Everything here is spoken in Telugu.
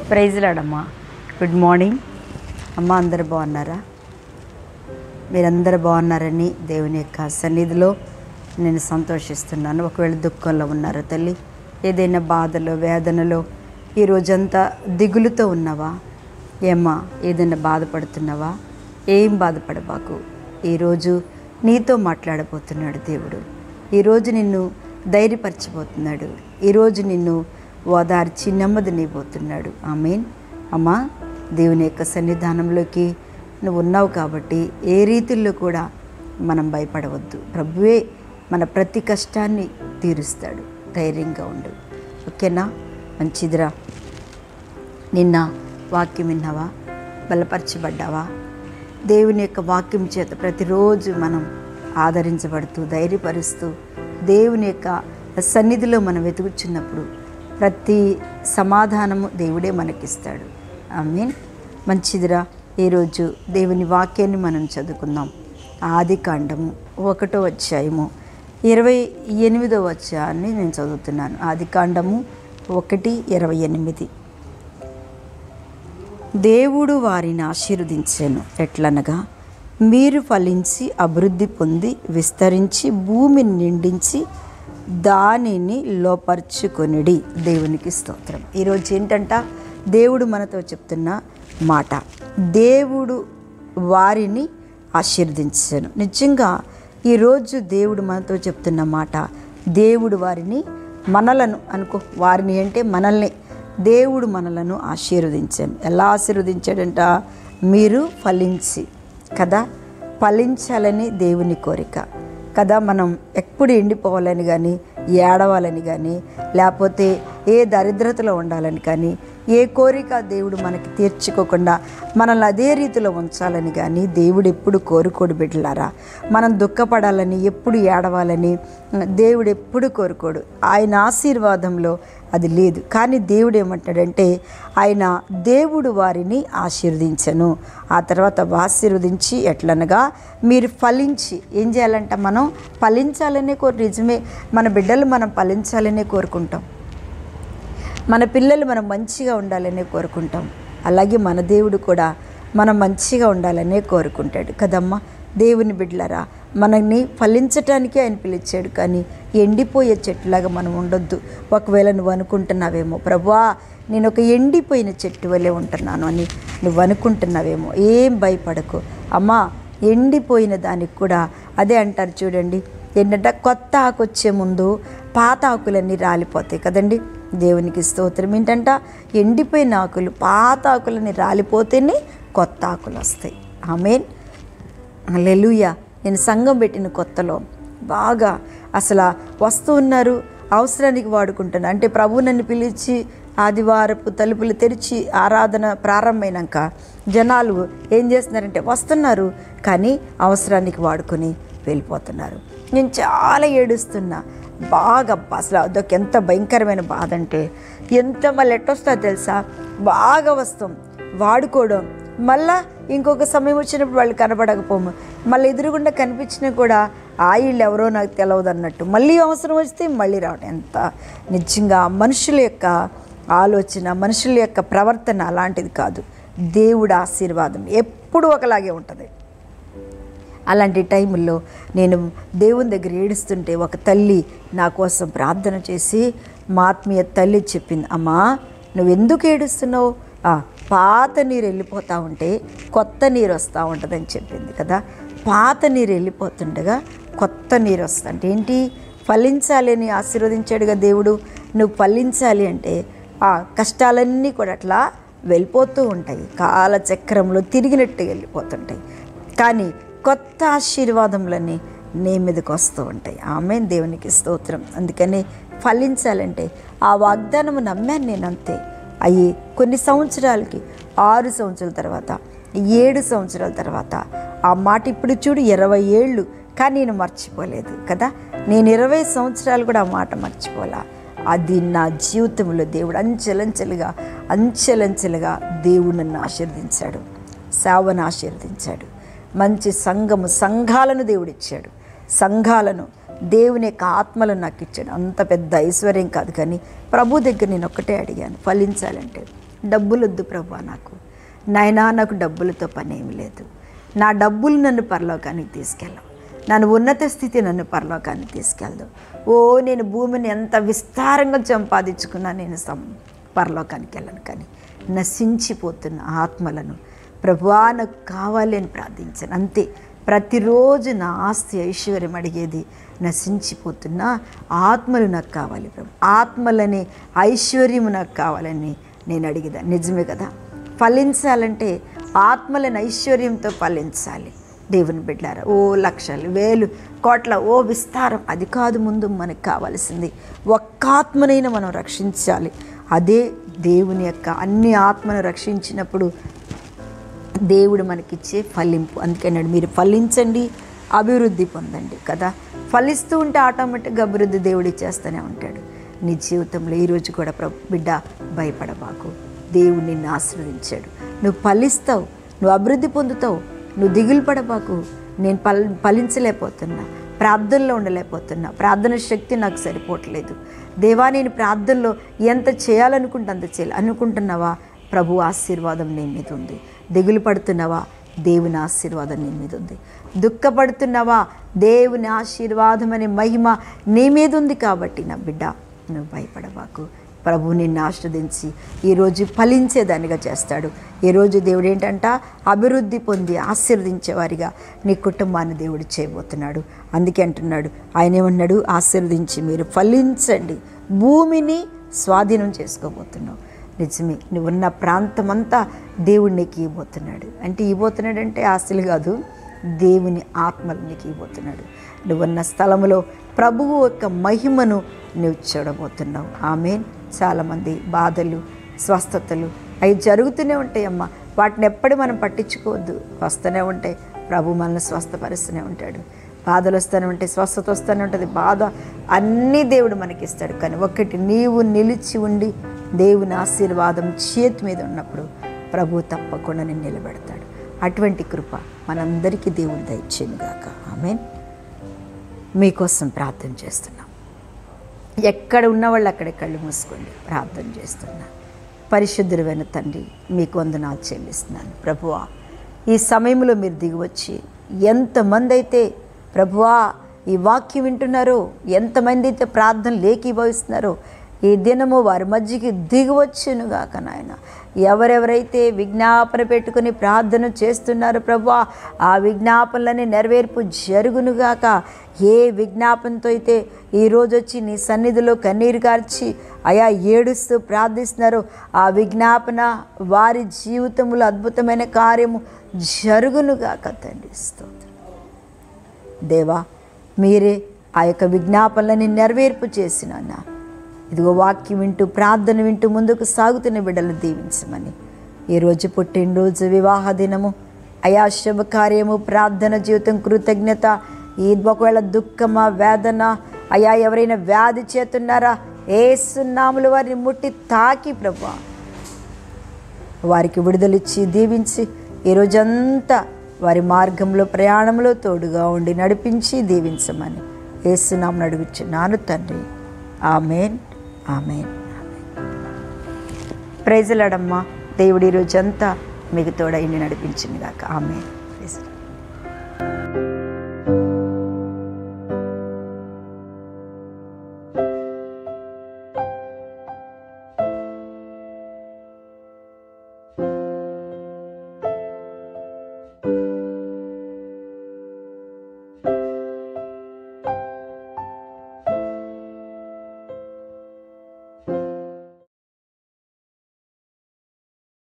ప్రైజ్ లాడమ్మా గుడ్ మార్నింగ్ అమ్మ అందరు బాగున్నారా మీరందరూ బాగున్నారని దేవుని యొక్క సన్నిధిలో నేను సంతోషిస్తున్నాను ఒకవేళ దుఃఖంలో ఉన్నారా తల్లి ఏదైనా బాధలో వేదనలో ఈ రోజంతా దిగులుతో ఉన్నావా ఏమ్మా ఏదైనా బాధపడుతున్నావా ఏం బాధపడబాకు ఈరోజు నీతో మాట్లాడబోతున్నాడు దేవుడు ఈరోజు నిన్ను ధైర్యపరచబోతున్నాడు ఈరోజు నిన్ను ఓదార్చి నెమ్మదినిపోతున్నాడు ఆమెన్ అమ్మా దేవుని యొక్క సన్నిధానంలోకి నువ్వు ఉన్నావు కాబట్టి ఏ రీతిల్లో కూడా మనం భయపడవద్దు ప్రభువే మన ప్రతి కష్టాన్ని తీరుస్తాడు ధైర్యంగా ఉండు ఓకేనా మంచిదిరా నిన్న వాక్యం విన్నావా బలపరచబడ్డావా దేవుని యొక్క వాక్యం చేత ప్రతిరోజు మనం ఆదరించబడుతూ ధైర్యపరుస్తూ దేవుని యొక్క సన్నిధిలో మనం వెతుకుచున్నప్పుడు ప్రతి సమాధానము దేవుడే మనకిస్తాడు ఐ మీన్ మంచిదిరా ఈరోజు దేవుని వాక్యాన్ని మనం చదువుకుందాం ఆది కాండము ఒకటో అధ్యాయము ఇరవై ఎనిమిదో అధ్యాయాన్ని నేను చదువుతున్నాను ఆది కాండము ఒకటి ఇరవై ఎనిమిది దేవుడు వారిని ఆశీర్వదించాను ఎట్లనగా మీరు ఫలించి అభివృద్ధి పొంది విస్తరించి భూమిని నిండించి దానిని లోపరుచుకొనిడి దేవునికి స్తోత్రం ఈరోజు ఏంటంట దేవుడు మనతో చెప్తున్న మాట దేవుడు వారిని ఆశీర్వదించాను నిజంగా ఈరోజు దేవుడు మనతో చెప్తున్న మాట దేవుడు వారిని మనలను అనుకో వారిని అంటే మనల్ని దేవుడు మనలను ఆశీర్వదించాను ఎలా ఆశీర్వదించాడంట మీరు ఫలించి కదా ఫలించాలని దేవుని కోరిక కదా మనం ఎప్పుడు ఎండిపోవాలని కానీ ఏడవాలని కానీ లేకపోతే ఏ దరిద్రతలో ఉండాలని కానీ ఏ కోరిక దేవుడు మనకి తీర్చుకోకుండా మనల్ని అదే రీతిలో ఉంచాలని కానీ దేవుడు ఎప్పుడు కోరుకోడు బిడ్డలారా మనం దుఃఖపడాలని ఎప్పుడు ఏడవాలని దేవుడు ఎప్పుడు కోరుకోడు ఆయన ఆశీర్వాదంలో అది లేదు కానీ దేవుడు ఏమంటాడంటే ఆయన దేవుడు వారిని ఆశీర్వదించను ఆ తర్వాత ఆశీర్వదించి ఎట్లనగా మీరు ఫలించి ఏం చేయాలంట మనం ఫలించాలనే కోరు నిజమే మన బిడ్డలు మనం ఫలించాలనే కోరుకుంటాం మన పిల్లలు మనం మంచిగా ఉండాలనే కోరుకుంటాం అలాగే మన దేవుడు కూడా మనం మంచిగా ఉండాలనే కోరుకుంటాడు కదమ్మా దేవుని బిడ్డలరా మనల్ని ఫలించటానికి ఆయన పిలిచాడు కానీ ఎండిపోయే చెట్టులాగా మనం ఉండొద్దు ఒకవేళ నువ్వు అనుకుంటున్నావేమో ప్రభువా నేను ఒక ఎండిపోయిన చెట్టు వల్లే ఉంటున్నాను అని నువ్వు అనుకుంటున్నావేమో ఏం భయపడకు అమ్మా ఎండిపోయిన దానికి కూడా అదే అంటారు చూడండి ఏంటంటే కొత్త ఆకు వచ్చే ముందు పాత ఆకులన్నీ రాలిపోతాయి కదండి దేవునికి స్తోత్రం ఏంటంట ఎండిపోయిన ఆకులు పాత ఆకులని రాలిపోతేనే కొత్త ఆకులు వస్తాయి ఆమెన్ లెలుయ నేను సంఘం పెట్టిన కొత్తలో బాగా అసలు వస్తూ ఉన్నారు అవసరానికి వాడుకుంటాను అంటే ప్రభు నన్ను పిలిచి ఆదివారపు తలుపులు తెరిచి ఆరాధన ప్రారంభమైనాక జనాలు ఏం చేస్తున్నారంటే వస్తున్నారు కానీ అవసరానికి వాడుకొని వెళ్ళిపోతున్నారు నేను చాలా ఏడుస్తున్నా బాగా అసలు అదొక ఎంత భయంకరమైన బాధ అంటే ఎంత మళ్ళీ ఎట్టొస్తా తెలుసా బాగా వస్తాం వాడుకోవడం మళ్ళా ఇంకొక సమయం వచ్చినప్పుడు వాళ్ళు కనపడకపోము మళ్ళీ ఎదురుగుండా కనిపించినా కూడా ఆయిల్ ఎవరో నాకు తెలియదు అన్నట్టు మళ్ళీ అవసరం వస్తే మళ్ళీ రావడం ఎంత నిజంగా మనుషుల యొక్క ఆలోచన మనుషుల యొక్క ప్రవర్తన అలాంటిది కాదు దేవుడు ఆశీర్వాదం ఎప్పుడు ఒకలాగే ఉంటుంది అలాంటి టైంలో నేను దేవుని దగ్గర ఏడుస్తుంటే ఒక తల్లి నా కోసం ప్రార్థన చేసి మా ఆత్మీయ తల్లి చెప్పింది అమ్మా నువ్వు ఎందుకు ఏడుస్తున్నావు "ఆ, పాత నీరు వెళ్ళిపోతూ ఉంటే కొత్త నీరు వస్తూ ఉంటుందని చెప్పింది కదా పాత నీరు వెళ్ళిపోతుండగా కొత్త నీరు వస్తుంది అంటే ఏంటి ఫలించాలి అని ఆశీర్వదించాడుగా దేవుడు నువ్వు ఫలించాలి అంటే ఆ కష్టాలన్నీ కూడా అట్లా వెళ్ళిపోతూ ఉంటాయి కాలచక్రంలో తిరిగినట్టు వెళ్ళిపోతుంటాయి కానీ కొత్త ఆశీర్వాదములన్నీ నీ మీదకి వస్తూ ఉంటాయి ఆమె దేవునికి స్తోత్రం అందుకని ఫలించాలంటే ఆ వాగ్దానము నమ్మాను నేను అంతే అయ్యి కొన్ని సంవత్సరాలకి ఆరు సంవత్సరాల తర్వాత ఏడు సంవత్సరాల తర్వాత ఆ మాట ఇప్పుడు చూడు ఇరవై ఏళ్ళు కానీ నేను మర్చిపోలేదు కదా నేను ఇరవై సంవత్సరాలు కూడా ఆ మాట మర్చిపోలా అది నా జీవితంలో దేవుడు అంచెలంచెలుగా అంచెలంచెలుగా దేవుడు నన్ను ఆశీర్వదించాడు సేవను ఆశీర్వదించాడు మంచి సంఘము సంఘాలను దేవుడిచ్చాడు సంఘాలను దేవుని యొక్క ఆత్మలను నాకు ఇచ్చాడు అంత పెద్ద ఐశ్వర్యం కాదు కానీ ప్రభు దగ్గర నేను ఒక్కటే అడిగాను ఫలించాలంటే డబ్బులు వద్దు ప్రభా నాకు నాయనా నాకు డబ్బులతో పని ఏమి లేదు నా డబ్బులు నన్ను పరలోకానికి తీసుకెళ్ళవు నన్ను ఉన్నత స్థితి నన్ను పరలోకానికి తీసుకెళ్దు ఓ నేను భూమిని ఎంత విస్తారంగా సంపాదించుకున్నా నేను సం పరలోకానికి వెళ్ళను కానీ నశించిపోతున్న ఆత్మలను ప్రభువా నాకు కావాలి అని ప్రార్థించాను అంతే ప్రతిరోజు నా ఆస్తి ఐశ్వర్యం అడిగేది నశించిపోతున్న ఆత్మలు నాకు కావాలి ప్రభు ఆత్మలని ఐశ్వర్యము నాకు కావాలని నేను అడిగేదా నిజమే కదా ఫలించాలంటే ఆత్మలను ఐశ్వర్యంతో ఫలించాలి దేవుని బిడ్డారా ఓ లక్షలు వేలు కోట్ల ఓ విస్తారం అది కాదు ముందు మనకు కావాల్సింది ఒక్క ఆత్మనైనా మనం రక్షించాలి అదే దేవుని యొక్క అన్ని ఆత్మను రక్షించినప్పుడు దేవుడు మనకిచ్చే ఫలింపు అందుకన్నాడు మీరు ఫలించండి అభివృద్ధి పొందండి కదా ఫలిస్తూ ఉంటే ఆటోమేటిక్గా అభివృద్ధి దేవుడు ఇచ్చేస్తూనే ఉంటాడు నీ జీవితంలో ఈరోజు కూడా ప్రభు బిడ్డ భయపడబాకు దేవుడు నిన్ను ఆశీర్వదించాడు నువ్వు ఫలిస్తావు నువ్వు అభివృద్ధి పొందుతావు నువ్వు దిగులు పడబాకు నేను ఫల్ ఫలించలేకపోతున్నా ప్రార్థనలో ఉండలేకపోతున్నా ప్రార్థన శక్తి నాకు సరిపోవట్లేదు దేవా నేను ప్రార్థనలో ఎంత చేయాలనుకుంటే అంత చేయాలి అనుకుంటున్నావా ప్రభు ఆశీర్వాదం నీ మీద ఉంది దిగులు పడుతున్నావా దేవుని ఆశీర్వాదం నీ మీద ఉంది దుఃఖపడుతున్నావా దేవుని ఆశీర్వాదం అనే మహిమ నీ మీద ఉంది కాబట్టి నా బిడ్డ నువ్వు భయపడబాకు ప్రభు నిన్ను ఆశ్రదించి ఈరోజు ఫలించేదానిగా చేస్తాడు ఈరోజు దేవుడు ఏంటంట అభివృద్ధి పొంది ఆశీర్వదించేవారిగా నీ కుటుంబాన్ని దేవుడు చేయబోతున్నాడు అందుకే అంటున్నాడు ఆయన ఏమన్నాడు ఆశీర్వదించి మీరు ఫలించండి భూమిని స్వాధీనం చేసుకోబోతున్నావు నిజమే నువ్వు ఉన్న ప్రాంతం అంతా దేవుడు నీకు ఇవ్వబోతున్నాడు అంటే ఇవ్వబోతున్నాడు అంటే ఆశలు కాదు దేవుని ఆత్మలు నీకు ఇవ్వబోతున్నాడు నువ్వున్న స్థలంలో ప్రభువు యొక్క మహిమను నువ్వు చూడబోతున్నావు ఆమె చాలామంది బాధలు స్వస్థతలు అవి జరుగుతూనే ఉంటాయి అమ్మ వాటిని ఎప్పటి మనం పట్టించుకోవద్దు వస్తూనే ఉంటాయి ప్రభు మనల్ని స్వస్థపరుస్తూనే ఉంటాడు బాధలు వస్తూనే ఉంటాయి స్వస్థత వస్తూనే ఉంటుంది బాధ అన్నీ దేవుడు మనకి ఇస్తాడు కానీ ఒక్కటి నీవు నిలిచి ఉండి దేవుని ఆశీర్వాదం చేతి మీద ఉన్నప్పుడు ప్రభు తప్పకుండా నేను నిలబెడతాడు అటువంటి కృప మనందరికీ దేవుడు దయచేనుగాక ఆమె మీకోసం ప్రార్థన చేస్తున్నాం ఎక్కడ ఉన్నవాళ్ళు అక్కడ కళ్ళు మూసుకోండి ప్రార్థన చేస్తున్నా పరిశుద్ధుడైన తండ్రి మీకు వందనాలు చెల్లిస్తున్నాను ప్రభువా ఈ సమయంలో మీరు దిగివచ్చి ఎంతమంది అయితే ప్రభువా ఈ వాక్యం వింటున్నారో ఎంతమంది అయితే ప్రార్థన లేఖీభవిస్తున్నారో ఈ దినము వారి మధ్యకి దిగివచ్చునుగాక నాయన ఎవరెవరైతే విజ్ఞాపన పెట్టుకుని ప్రార్థన చేస్తున్నారో ప్రభా ఆ విజ్ఞాపనలని నెరవేర్పు జరుగునుగాక ఏ విజ్ఞాపనతో అయితే ఈరోజు వచ్చి నీ సన్నిధిలో కన్నీరు కార్చి అయా ఏడుస్తూ ప్రార్థిస్తున్నారో ఆ విజ్ఞాపన వారి జీవితంలో అద్భుతమైన కార్యము జరుగునుగాక తండ్రి స్తోత్రం దేవా మీరే ఆ యొక్క విజ్ఞాపనలని నెరవేర్పు చేసిన ఇదిగో వాక్యం వింటూ ప్రార్థన వింటూ ముందుకు సాగుతున్న బిడ్డలు దీవించమని ఈరోజు పుట్టినరోజు వివాహ దినము అయా శుభకార్యము ప్రార్థన జీవితం కృతజ్ఞత ఈ ఒకవేళ దుఃఖమా వేదన అయా ఎవరైనా వ్యాధి చేతున్నారా ఏ సున్నాములు వారిని ముట్టి తాకి ప్రభా వారికి విడుదలిచ్చి దీవించి ఈ రోజంతా వారి మార్గంలో ప్రయాణంలో తోడుగా ఉండి నడిపించి దీవించమని ఏసునామం నడుగుచున్నాను తండ్రి ఆమెన్ ఆమెన్ ప్రైజలాడమ్మా దేవుడి రోజంతా మీకు తోడైండి నడిపించింది కాక ఆమెన్ ప్రైజ్ లార్డ్.